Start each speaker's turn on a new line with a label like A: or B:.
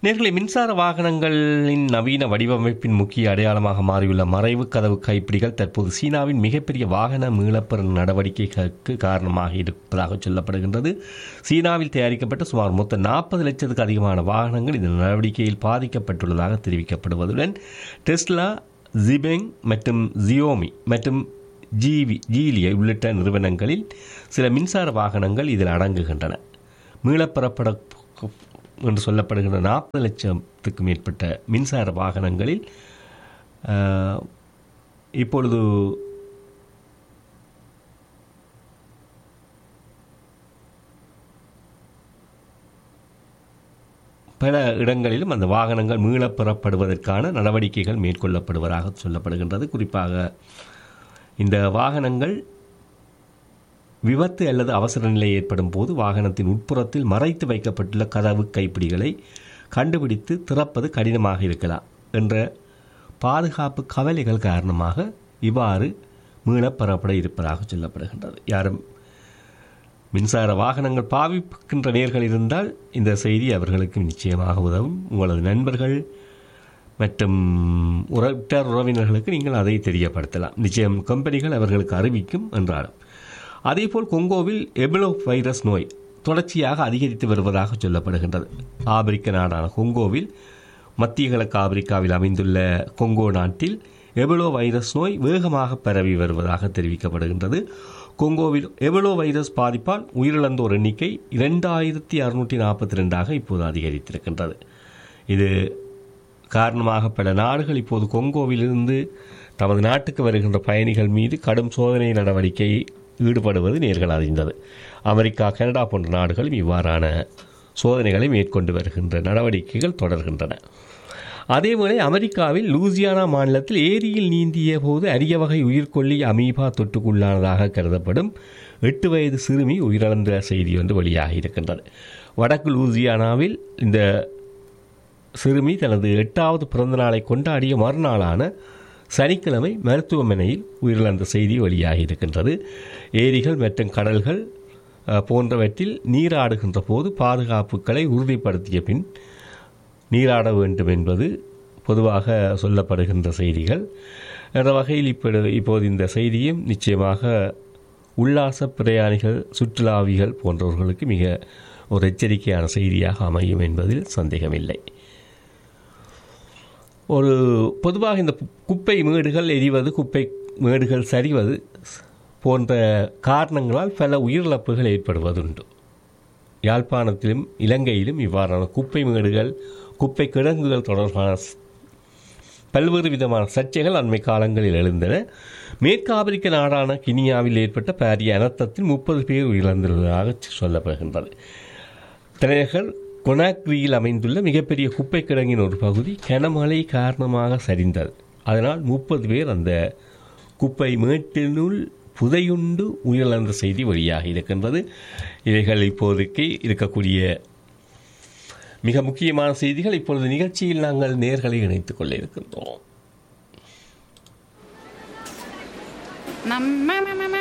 A: நேர்களை மின்சார வாகனங்களின் நவீன வடிவமைப்பின் முக்கிய அடையாளமாக மாறியுள்ள மறைவு கதவு கைப்பிடிகள் தற்போது சீனாவின் மிகப்பெரிய வாகன மீளப்பெறும் நடவடிக்கைகளுக்கு காரணமாக இருப்பதாக சொல்லப்படுகின்றது சீனாவில் தயாரிக்கப்பட்ட சுமார் மொத்தம் நாற்பது லட்சத்துக்கு அதிகமான வாகனங்கள் இந்த நடவடிக்கையில் பாதிக்கப்பட்டுள்ளதாக தெரிவிக்கப்படுவதுடன் டெஸ்லா ஜிபெங் மற்றும் ஜியோமி மற்றும் ஜிவி ஜீலிய உள்ளிட்ட நிறுவனங்களில் சில மின்சார வாகனங்கள் இதில் அடங்குகின்றன மீளப்பெறப்பட என்று சொல்லப்படுகின்ற நாற்பது லட்சத்துக்கு மேற்பட்ட மின்சார வாகனங்களில் ஆஹ், இப்பொழுது பல இடங்களிலும் அந்த வாகனங்கள் மீளப் பெறப்படுவதற்கான நடவடிக்கைகள் மேற்கொள்ளப்படுவதாக சொல்லப்படுகின்றது குறிப்பாக இந்த வாகனங்கள் விபத்து அல்லது அவசர நிலை ஏற்படும் போது வாகனத்தின் உட்புறத்தில் மறைத்து வைக்கப்பட்டுள்ள கதவு கைப்பிடிகளை கண்டுபிடித்து திறப்பது கடினமாக இருக்கலாம் என்ற பாதுகாப்பு கவலைகள் காரணமாக இவ்வாறு மீளப் பெறப்பட இருப்பதாக சொல்லப்படுகின்றது யாரும் மின்சார வாகனங்கள் பாவிக்கின்ற நேர்கள் இருந்தால் இந்த செய்தி அவர்களுக்கு நிச்சயமாக உதவும் உங்களது நண்பர்கள் மற்றும் உறவிட்டார் உறவினர்களுக்கு நீங்கள் அதை தெரியப்படுத்தலாம் நிச்சயம் கம்பெனிகள் அவர்களுக்கு அறிவிக்கும் என்றாலும் அதேபோல் கொங்கோவில் எபிலோ வைரஸ் நோய் தொடர்ச்சியாக அதிகரித்து வருவதாக சொல்லப்படுகின்றது ஆப்பிரிக்க நாடான கொங்கோவில் மத்திய கிழக்கு ஆப்பிரிக்காவில் அமைந்துள்ள கொங்கோ நாட்டில் எபலோ வைரஸ் நோய் வேகமாக பரவி வருவதாக தெரிவிக்கப்படுகின்றது கொங்கோவில் எபலோ வைரஸ் பாதிப்பால் உயிரிழந்தோர் எண்ணிக்கை இரண்டாயிரத்தி அறுநூற்றி நாற்பத்தி ரெண்டாக இப்போது அதிகரித்திருக்கின்றது இது காரணமாக பல நாடுகள் இப்போது கொங்கோவிலிருந்து தமது நாட்டுக்கு வருகின்ற பயணிகள் மீது கடும் சோதனை நடவடிக்கை ஈடுபடுவது நேர்கள் அறிந்தது அமெரிக்கா கனடா போன்ற நாடுகளும் இவ்வாறான சோதனைகளை மேற்கொண்டு வருகின்ற நடவடிக்கைகள் தொடர்கின்றன அதேவேளை அமெரிக்காவில் லூசியானா மாநிலத்தில் ஏரியில் நீந்திய போது அரிய வகை உயிர்கொல்லி அமீபா தொற்றுக்குள்ளானதாக கருதப்படும் எட்டு வயது சிறுமி உயிரிழந்த செய்தி ஒன்று வெளியாகி இருக்கின்றது வடக்கு லூசியானாவில் இந்த சிறுமி தனது எட்டாவது பிறந்த நாளை கொண்டாடிய மறுநாளான சனிக்கிழமை மருத்துவமனையில் உயிரிழந்த செய்தி வெளியாகி இருக்கின்றது ஏரிகள் மற்றும் கடல்கள் அஹ், போன்றவற்றில் நீராடுகின்ற போது பாதுகாப்புகளை உறுதிப்படுத்திய பின் நீராட வேண்டும் என்பது பொதுவாக சொல்லப்படுகின்ற செய்திகள் என்ற வகையில் இப்பொழுது இப்போது இந்த செய்தியும் நிச்சயமாக உல்லாச பிரயாணிகள் சுற்றுலாவிகள் போன்றவர்களுக்கு மிக ஒரு எச்சரிக்கையான செய்தியாக அமையும் என்பதில் சந்தேகமில்லை ஒரு பொதுவாக இந்த கு- குப்பை மேடுகள் எரிவது குப்பை மேடுகள் சரிவது போன்ற காரணங்களால் பல உயிரிழப்புகள் ஏற்படுவதுண்டு யாழ்ப்பாணத்திலும் இலங்கையிலும் இவ்வாறான குப்பை மேடுகள் குப்பை கிடங்குகள் தொடர்பான ஸ்- பல்வேறு விதமான சர்ச்சைகள் அண்மை காலங்களில் எழுந்தன மேற்கு ஆப்பிரிக்க நாடான கினியாவில் ஏற்பட்ட பாரிய அனர்த்தத்தில் முப்பது பேர் உயிரிழந்துள்ளதாக சொல்லப்படுகின்றது தலைநகர் கொனாக்ரியில் அமைந்துள்ள மிகப்பெரிய குப்பை கிடங்கின் ஒரு பகுதி கனமழை காரணமாக சரிந்தது அதனால் முப்பது பேர் அந்த குப்பை மேட்டினுள் புதையுண்டு உயிரிழந்த செய்தி வெளியாகி இருக்கின்றது இவைகள் இப்போதைக்கு இருக்கக்கூடிய மிக முக்கியமான செய்திகள் இப்பொழுது நிகழ்ச்சியில் நாங்கள் நேர்களை இணைத்துக் கொள்ள இருக்கின்றோம்
B: நம்ம